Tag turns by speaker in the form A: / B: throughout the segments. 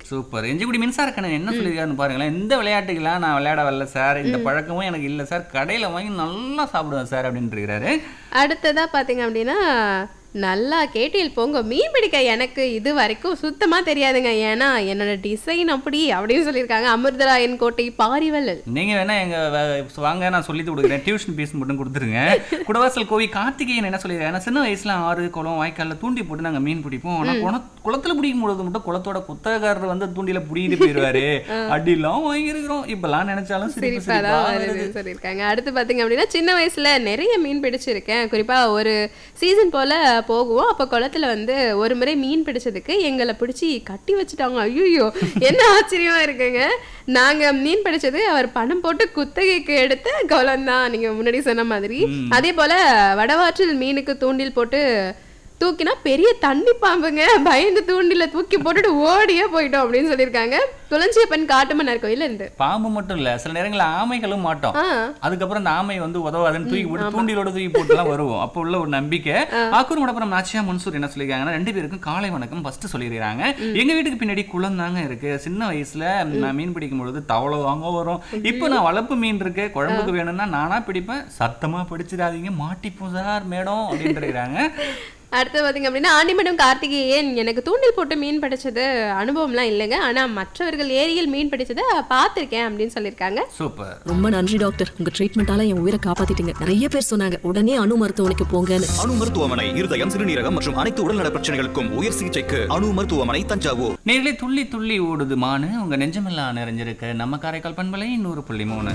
A: Super எஞ்சிக்குடி மின்சார கண்ணன் என்ன சொல்லியிருக்காருன்னு பாருங்களேன் இந்த விளையாட்டுக்கெல்லாம் நான் விளையாட வரல சார் இந்த பழக்கமும் எனக்கு இல்லை சார் கடையில் வாங்கி நல்லா சாப்பிடுவேன் சார் அப்படின்னு இருக்கிறாரு
B: அடுத்ததா பாத்தீங்க அப்படின்னா நல்லா கேட்டியில் போங்க மீன் பிடிக்க எனக்கு இது வரைக்கும் சுத்தமா தெரியாதுங்க ஏன்னா என்னோட டிசைன் அப்படி அப்படின்னு சொல்லியிருக்காங்க அமிர்தராயன் கோட்டை பாரிவள்ளல்
A: நீங்க வேணா எங்க வ- வாங்க நான் சொல்லி கொடுக்குறேன் டியூஷன் ஃபீஸ் மட்டும் கொடுத்துருங்க குடவாசல் கோவி கார்த்திகேயன் என்ன சொல்லியிருக்காங்க சின்ன வயசுல ஆறு குளம் வாய்க்கால்ல தூண்டி போட்டு நாங்க மீன் பிடிப்போம் ஆனா குள குளத்துல பிடிக்கும் பொழுது மட்டும் குளத்தோட குத்தகாரர் வந்து தூண்டில பிடிக்கிட்டு போயிருவாரு அடிலாம் வாங்கியிருக்கிறோம் இப்பெல்லாம் நினைச்சாலும் சிரிப்பு
B: சிரிப்பா
A: சிரிப்பா
B: தான்
A: வருது.
B: வருதுன்னு சொல்லியிருக்காங்க அடுத்து பாத்தீங்க அப்படின்னா சின்ன வயசுல நிறைய மீன் பிடிச்சிருக்கேன் குறிப்பா ஒரு சீசன் போல போகுவோம் அப்ப குளத்துல வந்து ஒரு முறை மீன் பிடிச்சதுக்கு எங்களை பிடிச்சி கட்டி வச்சுட்டாங்க ஐயோ என்ன ஆச்சரியமா இருக்குங்க நாங்க மீன் பிடிச்சது அவர் பணம் போட்டு குத்தகைக்கு எடுத்த குளம் தான் நீங்க முன்னாடி சொன்ன மாதிரி அதே போல வடவாற்றில் மீனுக்கு தூண்டில் போட்டு தூக்கினா பெரிய தண்ணி பாம்புங்க பயந்து தூண்டில தூக்கி போட்டுட்டு ஓடியே போயிட்டோம் அப்படின்னு சொல்லியிருக்காங்க துளஞ்சியப்பன் காட்டுமன்னார் கோயில்ல இருந்து
A: பாம்பு மட்டும் இல்ல சில நேரங்கள்ல ஆமைகளும் மாட்டோம்
B: ஆ
A: அதுக்கப்புறம் அந்த ஆமை வந்து உதவாதுன்னு தூக்கி போட்டு தூண்டிலோட தூக்கி போட்டுலாம் வருவோம் அப்போ உள்ள ஒரு நம்பிக்கை ஆக்கூர் மடப்புறம் நாச்சியா மன்சூர் என்ன சொல்லியிருக்காங்கன்னா ரெண்டு பேருக்கும் காலை வணக்கம் ஃபர்ஸ்ட் சொல்லியிருக்காங்க எங்க வீட்டுக்கு பின்னாடி குளம் தாங்க இருக்கு சின்ன வயசுல நான் மீன் பிடிக்கும் பொழுது தவளை வாங்க வரும் இப்போ நான் வளர்ப்பு மீன் இருக்கு குழம்புக்கு வேணும்னா நானா பிடிப்பேன் சத்தமா பிடிச்சிடாதீங்க மாட்டிப்போம் சார் மேடம் அப்படின்ட்டு இருக்கிறாங்க
B: அடுத்து பாத்தீங்க அப்படின்னா ஆண்டிமடம் கார்த்திகேயன் எனக்கு தூண்டில் போட்டு மீன் பிடிச்சது அனுபவம்லாம் இல்லைங்க ஆனா மற்றவர்கள் ஏரியில் மீன் பிடிச்சதை பார்த்திருக்கேன் அப்படின்னு சொல்லியிருக்காங்க
A: சூப்பர்
C: ரொம்ப நன்றி டாக்டர் உங்க ட்ரீட்மெண்டால என் உயிரை காப்பாத்திட்டீங்க நிறைய பேர் சொன்னாங்க உடனே அணு மருத்துவமனைக்கு போங்கன்னு
D: அணு மருத்துவமனை இருதயம் சிறுநீரகம் மற்றும் அனைத்து உடல்நல பிரச்சனைகளுக்கும் உயர் சிகிச்சைக்கு அணு மருத்துவமனை தஞ்சாவூர்
A: நேரிலே துள்ளி துள்ளி ஓடுது மானு உங்க நெஞ்சமெல்லாம் நிறைஞ்சிருக்கு நம்ம காரைக்கால் பண்பலை நூறு புள்ளி மூணு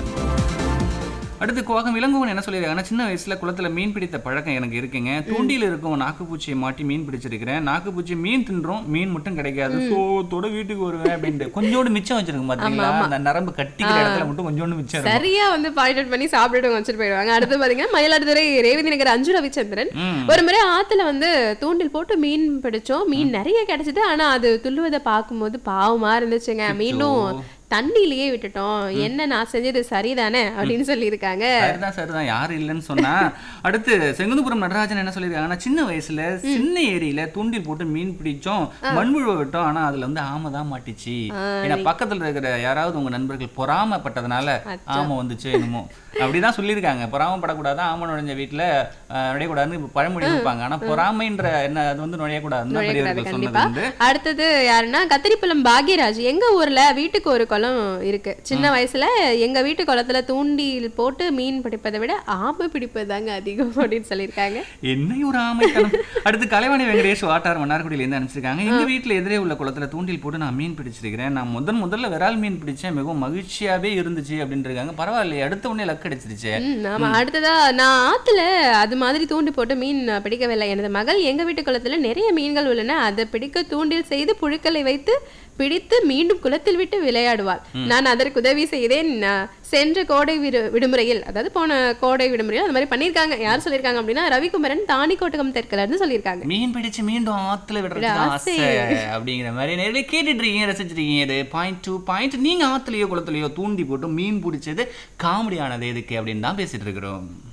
A: அடுத்து கோகம் இளங்கோவன் என்ன சொல்லியிருக்காங்கன்னா சின்ன வயசுல குளத்துல மீன் பிடித்த பழக்கம் எனக்கு இருக்குங்க தூண்டில இருக்கும் நாக்குப்பூச்சியை மாட்டி மீன் பிடிச்சிருக்கிறேன் நாக்குப்பூச்சி மீன் தின்றோம் மீன் மட்டும் கிடைக்காது சோத்தோட வீட்டுக்கு வருவேன் அப்படின்ட்டு கொஞ்சோண்டு மிச்சம் வச்சிருக்கும் பாத்தீங்களா அந்த நரம்பு கட்டிக்கிற இடத்துல மட்டும் கொஞ்சோண்டு மிச்சம் இருக்கும்
B: சரியா வந்து பாயிண்ட் அவுட் பண்ணி சாப்பிட்டுட்டு வச்சுட்டு போயிடுவாங்க அடுத்து பாத்தீங்கன்னா மயிலாடுதுறை ரேவதி நகர் அஞ்சு ரவிச்சந்திரன்
A: ம்.
B: ஒரு முறை ஆத்துல வந்து தூண்டில் போட்டு மீன் பிடிச்சோம் மீன் நிறைய கிடைச்சது ஆனா அது துள்ளுவதை பார்க்கும்போது பாவமா இருந்துச்சுங்க மீண்டும் தண்ணியிலேயே விட்டுட்டோம் என்ன நான் செஞ்சது சரிதானே அப்படின்னு சொல்லியிருக்காங்க
A: சரிதான் சரிதான் யாரும் இல்லைன்னு சொன்னா அடுத்து செங்குந்துபுரம் நடராஜன் என்ன சொல்லியிருக்காங்கன்னா சின்ன வயசுல சின்ன ஏரியில தூண்டில் போட்டு மீன் பிடிச்சோம் மண்புழுவை விட்டோம் ஆனா அதுல வந்து ஆமை தான் மாட்டிச்சு ஏன்னா பக்கத்துல இருக்கிற யாராவது உங்க நண்பர்கள் பொறாமப்பட்டதுனால ஆமை வந்துச்சு என்னமோ அப்படிதான் சொல்லியிருக்காங்க பொறாமப்படக்கூடாது ஆமை நுழைஞ்ச வீட்டுல அஹ், நுழையக்கூடாதுன்னு பழமொழி இருப்பாங்க ஆனா பொறாமைன்ற என்ன அது வந்து நுழையக்கூடாதுன்னு தான்
B: நுழையக்கூடாது
A: பெரியவர்கள் சொன்னது
B: கண்டிப்பா
A: வந்து
B: அடுத்தது யாருன்னா கத்திரிப்பழம் பாக்யராஜ் எங்க ஊர்ல வீட்டுக்கு ஒரு குளம் இருக்கு சின்ன வயசுல எங்க வீட்டு குளத்துல தூண்டில் போட்டு மீன் பிடிப்பதை விட ஆமை பிடிப்பது தாங்க அதிகம் அப்படின்னு சொல்லியிருக்காங்க
A: என்ன ஒரு ஆமைத்தனம் அடுத்து கலைவாணி வெங்கடேஷ் வாட்டார் மன்னார்குடியில இருந்து அனுப்பிச்சிருக்காங்க எங்க வீட்டுல எதிரே உள்ள குளத்துல தூண்டில் போட்டு நான் மீன் பிடிச்சிருக்கிறேன் நான் முதன் முதல்ல விரால் மீன் பிடிச்சேன் மிகவும் மகிழ்ச்சியாவே இருந்துச்சு அப்படின்னு இருக்காங்க பரவாயில்லையே அடுத்த உடனே லக் அடிச்சிருச்சு
B: ம், ஆமா அடுத்ததா நான் ஆத்துல அது மாதிரி தூண்டி போட்டு மீன் பிடிக்கவில்லை எனது மகள் எங்க வீட்டு குளத்துல நிறைய மீன்கள் உள்ளன அதை பிடிக்க தூண்டில் செய்து புழுக்களை வைத்து பிடித்து மீண்டும் குளத்தில் விட்டு விளையாடுவாள் நான் அதற்கு உதவி செய்தேன் நான் சென்ற கோடை விடு விடுமுறையில் அதாவது போன கோடை விடுமுறையில் அந்த மாதிரி பண்ணியிருக்காங்க யார் சொல்லியிருக்காங்க அப்படின்னா ரவிக்குமரன் தாணிக்கோட்டகம் தெற்குல இருந்து சொல்லியிருக்காங்க
A: மீன் பிடிச்சு மீண்டும் ஆத்துல விடுறது
B: விட
A: ஆசை அப்படிங்கிற மாதிரி நிறைய கேட்டுட்டு இருக்கீங்க ரசிச்சிட்டு இருக்கீங்க இது பாயிண்ட் டூ பாயிண்ட் நீங்க ஆத்துலயோ குளத்துலயோ தூண்டி போட்டு மீன் பிடிச்சது காமெடி ஆனது எதுக்கு அப்படின்னு தான் பேசிட்டு இருக்கிறோம்